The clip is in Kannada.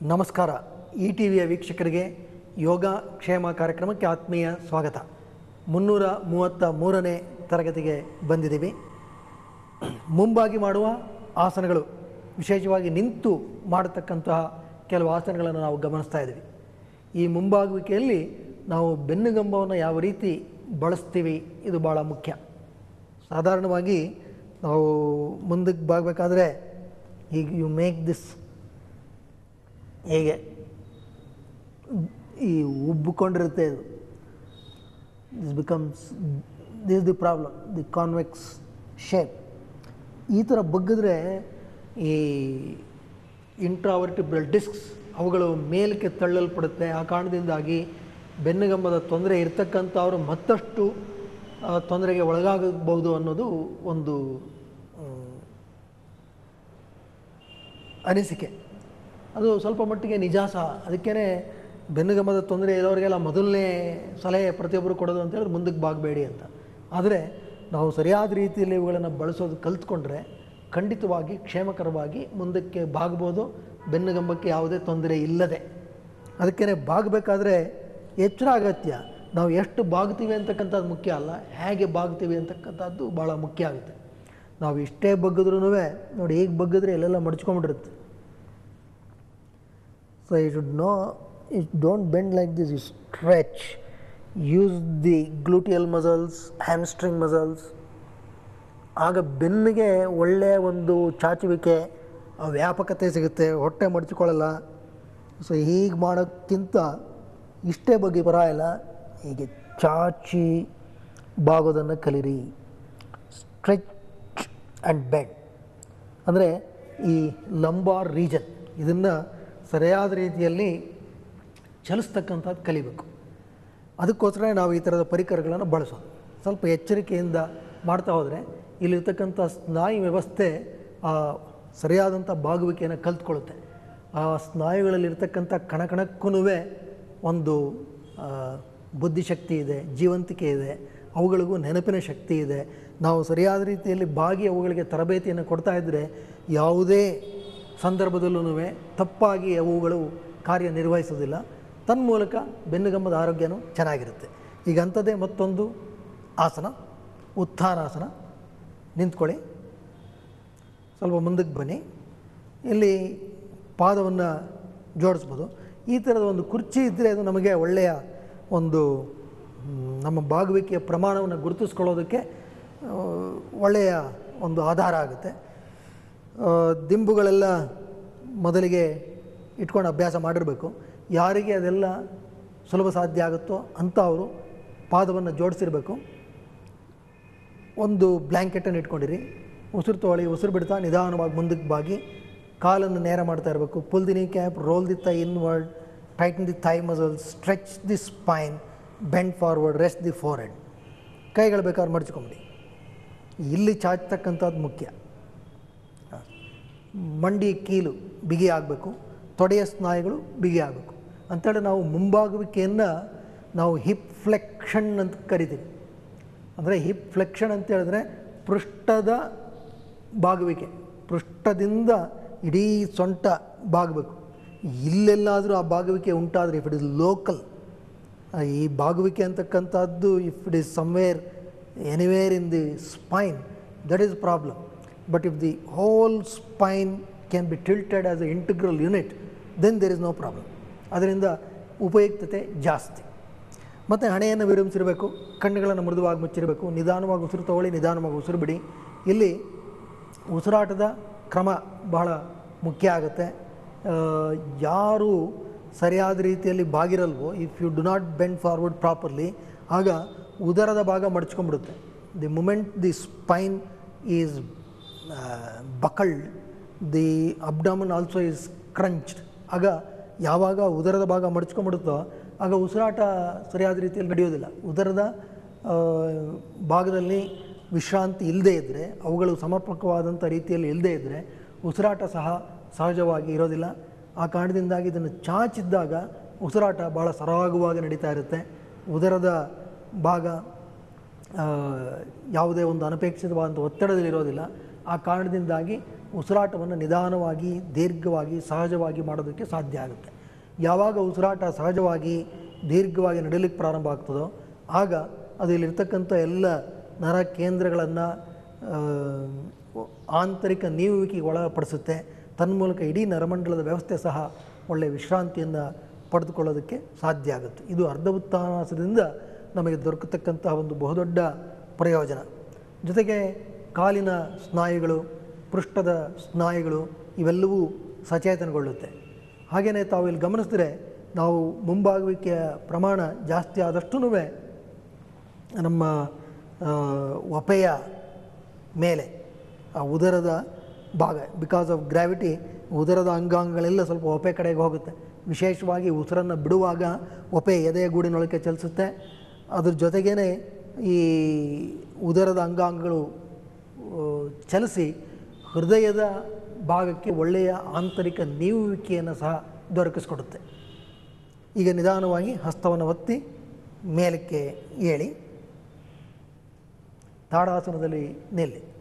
ನಮಸ್ಕಾರ ಇ ಟಿ ವಿಯ ವೀಕ್ಷಕರಿಗೆ ಯೋಗ ಕ್ಷೇಮ ಕಾರ್ಯಕ್ರಮಕ್ಕೆ ಆತ್ಮೀಯ ಸ್ವಾಗತ ಮುನ್ನೂರ ಮೂವತ್ತ ಮೂರನೇ ತರಗತಿಗೆ ಬಂದಿದ್ದೀವಿ ಮುಂಬಾಗಿ ಮಾಡುವ ಆಸನಗಳು ವಿಶೇಷವಾಗಿ ನಿಂತು ಮಾಡತಕ್ಕಂತಹ ಕೆಲವು ಆಸನಗಳನ್ನು ನಾವು ಗಮನಿಸ್ತಾ ಇದ್ದೀವಿ ಈ ಮುಂಬಾಗುವಿಕೆಯಲ್ಲಿ ನಾವು ಬೆನ್ನುಗಂಬವನ್ನು ಯಾವ ರೀತಿ ಬಳಸ್ತೀವಿ ಇದು ಭಾಳ ಮುಖ್ಯ ಸಾಧಾರಣವಾಗಿ ನಾವು ಮುಂದಕ್ಕೆ ಬಾಗಬೇಕಾದ್ರೆ ಈಗ ಯು ಮೇಕ್ ದಿಸ್ ಹೇಗೆ ಈ ಉಬ್ಬಿಕೊಂಡಿರುತ್ತೆ ಇದು this becomes this the problem the convex shape ಈ ಥರ ಬಗ್ಗಿದ್ರೆ ಈ ಇಂಟ್ರಾವರ್ಟಿಬ್ರಲ್ ಡಿಸ್ಕ್ಸ್ ಅವುಗಳು ಮೇಲಕ್ಕೆ ತಳ್ಳಲ್ಪಡುತ್ತೆ ಆ ಕಾರಣದಿಂದಾಗಿ ಬೆನ್ನುಗಂಬದ ತೊಂದರೆ ಇರ್ತಕ್ಕಂಥವರು ಮತ್ತಷ್ಟು ಆ, ತೊಂದರೆಗೆ ಒಳಗಾಗಬಹುದು ಅನ್ನೋದು ಒಂದು ಮ್, ಅನಿಸಿಕೆ ಅದು ಸ್ವಲ್ಪ ಮಟ್ಟಿಗೆ ನಿಜ ಸಹ ಅದಕ್ಕೇ ಬೆನ್ನುಗಂಬದ ತೊಂದರೆ ಇರೋರಿಗೆಲ್ಲ ಮೊದಲನೇ ಸಲಹೆ ಪ್ರತಿಯೊಬ್ಬರು ಕೊಡೋದು ಅಂತ ಹೇಳಿದ್ರೆ ಮುಂದಕ್ಕೆ ಬಾಗಬೇಡಿ ಅಂತ ಆದರೆ ನಾವು ಸರಿಯಾದ ರೀತಿಯಲ್ಲಿ ಇವುಗಳನ್ನು ಬಳಸೋದು ಕಲ್ತ್ಕೊಂಡ್ರೆ ಖಂಡಿತವಾಗಿ ಕ್ಷೇಮಕರವಾಗಿ ಮುಂದಕ್ಕೆ ಬಾಗ್ಬೋದು ಬೆನ್ನುಗಂಬಕ್ಕೆ ಯಾವುದೇ ತೊಂದರೆ ಇಲ್ಲದೆ ಅದಕ್ಕೇ ಬಾಗಬೇಕಾದ್ರೆ ಎಚ್ಚರ ಅಗತ್ಯ ನಾವು ಎಷ್ಟು ಬಾಗ್ತೀವಿ ಅಂತಕ್ಕಂಥದ್ದು ಮುಖ್ಯ ಅಲ್ಲ ಹೇಗೆ ಬಾಗ್ತೀವಿ ಅಂತಕ್ಕಂಥದ್ದು ಭಾಳ ಮುಖ್ಯ ಆಗುತ್ತೆ ನಾವು ಇಷ್ಟೇ ಬಗ್ಗಿದ್ರೂ ನೋಡಿ ಈಗ ಬಗ್ಗಿದ್ರೆ ಎಲ್ಲೆಲ್ಲ ಮಡ್ಚ್ಕೊಂಡ್ಬಿಟ್ಟಿರುತ್ತೆ so you should know it don't bend like this you stretch use the gluteal muscles hamstring muscles ಆಗ ಬೆನ್ನಿಗೆ ಒಳ್ಳೆಯ ಒಂದು ಚಾಚುವಿಕೆ ಆ ವ್ಯಾಪಕತೆ ಸಿಗುತ್ತೆ ಹೊಟ್ಟೆ ಮಡಚಿಕೊಳ್ಳಲ್ಲ ಸೊ ಹೀಗೆ ಮಾಡೋಕ್ಕಿಂತ ಇಷ್ಟೇ ಬಗ್ಗೆ ಪರವಾಗಿಲ್ಲ ಹೀಗೆ ಚಾಚಿ ಬಾಗೋದನ್ನು ಕಲೀರಿ ಸ್ಟ್ರೆಚ್ ಆ್ಯಂಡ್ ಬೆಂಡ್ ಅಂದರೆ ಈ ಲಂಬಾರ್ ರೀಜನ್ ಇದನ್ನು ಸರಿಯಾದ ರೀತಿಯಲ್ಲಿ ಚಲಿಸ್ತಕ್ಕಂಥದ್ದು ಕಲಿಬೇಕು ಅದಕ್ಕೋಸ್ಕರ ನಾವು ಈ ಥರದ ಪರಿಕರಗಳನ್ನು ಬಳಸೋದು ಸ್ವಲ್ಪ ಎಚ್ಚರಿಕೆಯಿಂದ ಮಾಡ್ತಾ ಹೋದರೆ ಇಲ್ಲಿರ್ತಕ್ಕಂಥ ಸ್ನಾಯು ವ್ಯವಸ್ಥೆ ಆ ಸರಿಯಾದಂಥ ಬಾಗುವಿಕೆಯನ್ನು ಕಲ್ತ್ಕೊಳ್ಳುತ್ತೆ ಆ ಸ್ನಾಯುಗಳಲ್ಲಿರ್ತಕ್ಕಂಥ ಕಣಕಣಕ್ಕೂ ಒಂದು ಆ, ಬುದ್ಧಿಶಕ್ತಿ ಇದೆ ಜೀವಂತಿಕೆ ಇದೆ ಅವುಗಳಿಗೂ ನೆನಪಿನ ಶಕ್ತಿ ಇದೆ ನಾವು ಸರಿಯಾದ ರೀತಿಯಲ್ಲಿ ಬಾಗಿ ಅವುಗಳಿಗೆ ತರಬೇತಿಯನ್ನು ಕೊಡ್ತಾ ಇದ್ದರೆ ಯಾವುದೇ ಸಂದರ್ಭದಲ್ಲೂ ತಪ್ಪಾಗಿ ಅವುಗಳು ಕಾರ್ಯನಿರ್ವಹಿಸೋದಿಲ್ಲ ತನ್ಮೂಲಕ ಬೆನ್ನುಗಂಬದ ಆರೋಗ್ಯನೂ ಚೆನ್ನಾಗಿರುತ್ತೆ ಈಗ ಅಂಥದ್ದೇ ಮತ್ತೊಂದು ಆಸನ ಉತ್ಥಾನಾಸನ ನಿಂತ್ಕೊಳ್ಳಿ ಸ್ವಲ್ಪ ಮುಂದಕ್ಕೆ ಬನ್ನಿ ಇಲ್ಲಿ ಪಾದವನ್ನು ಜೋಡಿಸ್ಬೋದು ಈ ಥರದ ಒಂದು ಕುರ್ಚಿ ಇದ್ದರೆ ಅದು ನಮಗೆ ಒಳ್ಳೆಯ ಒಂದು ಮ್, ನಮ್ಮ ಬಾಗುವಿಕೆಯ ಪ್ರಮಾಣವನ್ನು ಗುರುತಿಸ್ಕೊಳ್ಳೋದಕ್ಕೆ ಆ, ಒಳ್ಳೆಯ ಒಂದು ಆಧಾರ ಆಗುತ್ತೆ ಆ, ದಿಂಬುಗಳೆಲ್ಲ ಮೊದಲಿಗೆ ಇಟ್ಕೊಂಡು ಅಭ್ಯಾಸ ಮಾಡಿರಬೇಕು ಯಾರಿಗೆ ಅದೆಲ್ಲ ಸುಲಭ ಸಾಧ್ಯ ಆಗುತ್ತೋ ಅಂಥ ಅವರು ಪಾದವನ್ನು ಜೋಡಿಸಿರಬೇಕು ಒಂದು ಬ್ಲ್ಯಾಂಕೆಟನ್ನು ಇಟ್ಕೊಂಡಿರಿ ಉಸಿರು ತೊಗೊಳ್ಳಿ ಉಸಿರು ಬಿಡ್ತಾ ನಿಧಾನವಾಗಿ ಮುಂದಕ್ಕೆ ಬಾಗಿ ಕಾಲನ್ನು ನೇರ ಮಾಡ್ತಾ ಇರಬೇಕು pull the knee cap roll the thigh inward tighten the thigh muscle stretch the spine bend forward rest the forehead ಕೈಗಳು ಬೇಕಾದ್ರೆ ಮಡಚ್ಕೊಂಬಿಡಿ ಇಲ್ಲಿ ಚಾಚತಕ್ಕಂಥದ್ದು ಮುಖ್ಯ ಮಂಡಿ ಕೀಲು ಬಿಗಿ ಆಗಬೇಕು ತೊಡೆಯ ಸ್ನಾಯುಗಳು ಬಿಗಿ ಆಗಬೇಕು ಅಂಥೇಳಿ ನಾವು ಮುಂಭಾಗುವಿಕೆಯನ್ನು ನಾವು ಹಿಪ್ ಫ್ಲೆಕ್ಷನ್ ಅಂತ ಕರಿತೀವಿ ಅಂದರೆ ಹಿಪ್ ಫ್ಲೆಕ್ಷನ್ ಅಂತ ಹೇಳಿದ್ರೆ ಪೃಷ್ಠದ ಬಾಗುವಿಕೆ ಪೃಷ್ಠದಿಂದ ಇಡೀ ಸೊಂಟ ಬಾಗಬೇಕು ಇಲ್ಲೆಲ್ಲಾದರೂ ಆ ಬಾಗುವಿಕೆ ಉಂಟಾದರೆ ಇಫ್ ಇಟ್ ಇಸ್ ಲೋಕಲ್ ಈ ಬಾಗುವಿಕೆ ಅಂತಕ್ಕಂಥದ್ದು if it is somewhere anywhere in the spine that is problem but if the whole spine can be tilted as a integral unit then there is no problem ಅದರಿಂದ ಉಪಯುಕ್ತತೆ ಜಾಸ್ತಿ ಮತ್ತು ಹಣೆಯನ್ನು ವಿರಮಿಸಿರಬೇಕು ಕಣ್ಣುಗಳನ್ನು ಮೃದುವಾಗಿ ಮುಚ್ಚಿರಬೇಕು ನಿಧಾನವಾಗಿ ಉಸಿರು ತಗೊಳ್ಳಿ ನಿಧಾನವಾಗಿ ಉಸಿರು ಬಿಡಿ ಇಲ್ಲಿ ಉಸಿರಾಟದ ಕ್ರಮ ಬಹಳ ಮುಖ್ಯ ಆಗುತ್ತೆ ಆ, ಯಾರು ಸರಿಯಾದ ರೀತಿಯಲ್ಲಿ ಬಾಗಿರಲ್ವೋ if you do not bend forward properly ಆಗ ಉದರದ ಭಾಗ ಮಡಚ್ಕೊಂಡ್ಬಿಡುತ್ತೆ the moment the spine is buckled the abdomen also is crunched ಆಗ ಯಾವಾಗ ಉದರದ ಭಾಗ ಮಡಚ್ಕೊಂಡ್ಬಿಡುತ್ತೋ ಆಗ ಉಸಿರಾಟ ಸರಿಯಾದ ರೀತಿಯಲ್ಲಿ ನಡೆಯೋದಿಲ್ಲ ಉದರದ ಆ, ಭಾಗದಲ್ಲಿ ವಿಶ್ರಾಂತಿ ಇಲ್ಲದೇ ಇದ್ದರೆ ಅವುಗಳು ಸಮರ್ಪಕವಾದಂಥ ರೀತಿಯಲ್ಲಿ ಇಲ್ಲದೇ ಇದ್ದರೆ ಉಸಿರಾಟ ಸಹ ಸಹಜವಾಗಿ ಇರೋದಿಲ್ಲ ಆ ಕಾರಣದಿಂದಾಗಿ ಇದನ್ನು ಚಾಚಿದ್ದಾಗ ಉಸಿರಾಟ ಭಾಳ ಸರಾಗವಾಗಿ ನಡೀತಾ ಇರುತ್ತೆ ಉದರದ ಭಾಗ ಆ, ಯಾವುದೇ ಒಂದು ಅನಪೇಕ್ಷಿತವಾದಂಥ ಒತ್ತಡದಲ್ಲಿರೋದಿಲ್ಲ ಆ ಕಾರಣದಿಂದಾಗಿ ಉಸಿರಾಟವನ್ನು ನಿಧಾನವಾಗಿ ದೀರ್ಘವಾಗಿ ಸಹಜವಾಗಿ ಮಾಡೋದಕ್ಕೆ ಸಾಧ್ಯ ಆಗುತ್ತೆ ಯಾವಾಗ ಉಸಿರಾಟ ಸಹಜವಾಗಿ ದೀರ್ಘವಾಗಿ ನಡೀಲಿಕ್ಕೆ ಪ್ರಾರಂಭ ಆಗ್ತದೋ ಆಗ ಅದು ಇಲ್ಲಿರ್ತಕ್ಕಂಥ ಎಲ್ಲ ನರ ಕೇಂದ್ರಗಳನ್ನು ಆಂತರಿಕ ನೀವುವಿಕೆಗೆ ಒಳಪಡಿಸುತ್ತೆ ತನ್ಮೂಲಕ ಇಡೀ ನರಮಂಡಲದ ವ್ಯವಸ್ಥೆ ಸಹ ಒಳ್ಳೆಯ ವಿಶ್ರಾಂತಿಯನ್ನು ಪಡೆದುಕೊಳ್ಳೋದಕ್ಕೆ ಸಾಧ್ಯ ಆಗುತ್ತೆ ಇದು ಅರ್ಧ ಉತ್ಥಾನಾಸದಿಂದ ನಮಗೆ ದೊರಕತಕ್ಕಂತಹ ಒಂದು ಬಹುದೊಡ್ಡ ಪ್ರಯೋಜನ ಜೊತೆಗೆ ಕಾಲಿನ ಸ್ನಾಯುಗಳು ಪೃಷ್ಠದ ಸ್ನಾಯುಗಳು ಇವೆಲ್ಲವೂ ಸಚೇತನಗೊಳ್ಳುತ್ತೆ ಹಾಗೆಯೇ ತಾವು ಇಲ್ಲಿ ಗಮನಿಸಿದ್ರೆ ನಾವು ಮುಂಬಾಗುವಿಕೆಯ ಪ್ರಮಾಣ ಜಾಸ್ತಿ ಆದಷ್ಟೂ ನಮ್ಮ ಆ, ಒಪೆಯ ಮೇಲೆ ಆ ಉದರದ ಭಾಗ ಬಿಕಾಸ್ ಆಫ್ ಗ್ರಾವಿಟಿ ಉದರದ ಅಂಗಾಂಗಗಳೆಲ್ಲ ಸ್ವಲ್ಪ ಒಪೆ ಕಡೆಗೆ ಹೋಗುತ್ತೆ ವಿಶೇಷವಾಗಿ ಉಸಿರನ್ನು ಬಿಡುವಾಗ ಒಪೆ ಎದೆಯ ಗೂಡಿನೊಳಗೆ ಚಲಿಸುತ್ತೆ ಅದ್ರ ಜೊತೆಗೇ ಈ ಉದರದ ಅಂಗಾಂಗಗಳು ಆ, ಚಲಿಸಿ ಹೃದಯದ ಭಾಗಕ್ಕೆ ಒಳ್ಳೆಯ ಆಂತರಿಕ ನೀವುವಿಕೆಯನ್ನು ಸಹ ದೊರಕಿಸ್ಕೊಡುತ್ತೆ ಈಗ ನಿಧಾನವಾಗಿ ಹಸ್ತವನ್ನು ಒತ್ತಿ ಮೇಲಕ್ಕೆ ಏಳಿ ತಾಡಾಸನದಲ್ಲಿ ನಿಲ್ಲಿ